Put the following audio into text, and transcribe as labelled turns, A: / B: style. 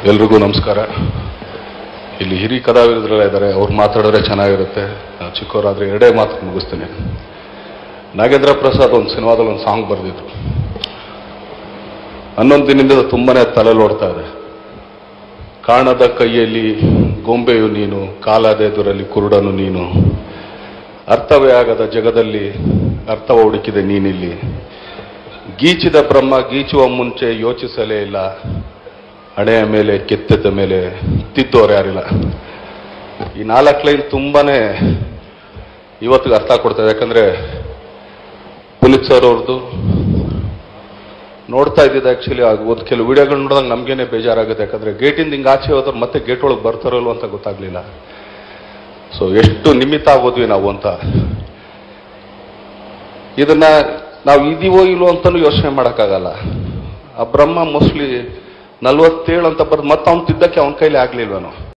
A: ಎಲ್ರಿಗೂ ನಮಸ್ಕಾರ ಇಲ್ಲಿ ಹಿರಿಯ ಕಲಾವಿದರೆಲ್ಲ ಇದ್ದಾರೆ ಅವ್ರು ಮಾತಾಡಿದ್ರೆ ಚೆನ್ನಾಗಿರುತ್ತೆ ನಾವು ಚಿಕ್ಕವರಾದ್ರೆ ಎರಡೇ ಮಾತು ಮುಗಿಸ್ತೀನಿ ನಾಗೇಂದ್ರ ಪ್ರಸಾದ್ ಒಂದು ಸಿನಿಮಾದಲ್ಲಿ ಒಂದು ಸಾಂಗ್ ಬರೆದಿದ್ರು ಹನ್ನೊಂದು ದಿನದಿಂದ ತುಂಬಾನೇ ತಲೆಯಲ್ಲಿ ಓಡ್ತಾ ಇದೆ ಕಾಣದ ಕೈಯಲ್ಲಿ ಗೊಂಬೆಯು ನೀನು ಕಾಲದೆದುರಲ್ಲಿ ಕುರುಡನು ನೀನು ಅರ್ಥವೇ ಆಗದ ಜಗದಲ್ಲಿ ಅರ್ಥವ ಹುಡುಕಿದೆ ನೀನಿಲ್ಲಿ ಗೀಚಿದ ಬ್ರಹ್ಮ ಗೀಚುವ ಮುಂಚೆ ಯೋಚಿಸಲೇ ಇಲ್ಲ ಹಣೆಯ ಮೇಲೆ ಕೆತ್ತದ ಮೇಲೆ ತಿದ್ದೋರು ಯಾರಿಲ್ಲ ಈ ನಾಲ್ಕು ಲೈನ್ ತುಂಬಾನೇ ಇವತ್ತಿಗೆ ಅರ್ಥ ಕೊಡ್ತದೆ ಯಾಕಂದ್ರೆ ಪುನೀತ್ ಸರ್ ಅವ್ರದ್ದು ನೋಡ್ತಾ ಇದ್ದಿದ್ದು ಆಕ್ಚುಲಿ ಒಂದು ಕೆಲವು ವಿಡಿಯೋಗಳು ನೋಡಿದಾಗ ನಮ್ಗೇನೆ ಬೇಜಾರಾಗುತ್ತೆ ಯಾಕಂದ್ರೆ ಗೇಟಿಂದ ಹಿಂಗೆ ಆಚೆ ಹೋದ್ರೆ ಮತ್ತೆ ಗೇಟ್ ಒಳಗೆ ಬರ್ತಾರಲ್ವ ಅಂತ ಗೊತ್ತಾಗ್ಲಿಲ್ಲ ಸೊ ಎಷ್ಟು ನಿಮಿತ್ತ ಆಗೋದ್ವಿ ನಾವು ಅಂತ ಇದನ್ನ ನಾವು ಇದೀವೋ ಇಲ್ವೋ ಅಂತಾನು ಯೋಚನೆ ಮಾಡೋಕ್ಕಾಗಲ್ಲ ಆ ಬ್ರಹ್ಮ ಮೋಸ್ಟ್ಲಿ ನಲ್ವತ್ತೇಳು ಅಂತ ಬರ್ದು ಮತ್ತೆ ಅವ್ನು ತಿದ್ದಕ್ಕೆ ಅವನ ಕೈಲಿ ಆಗ್ಲಿಲ್ವೇನೋ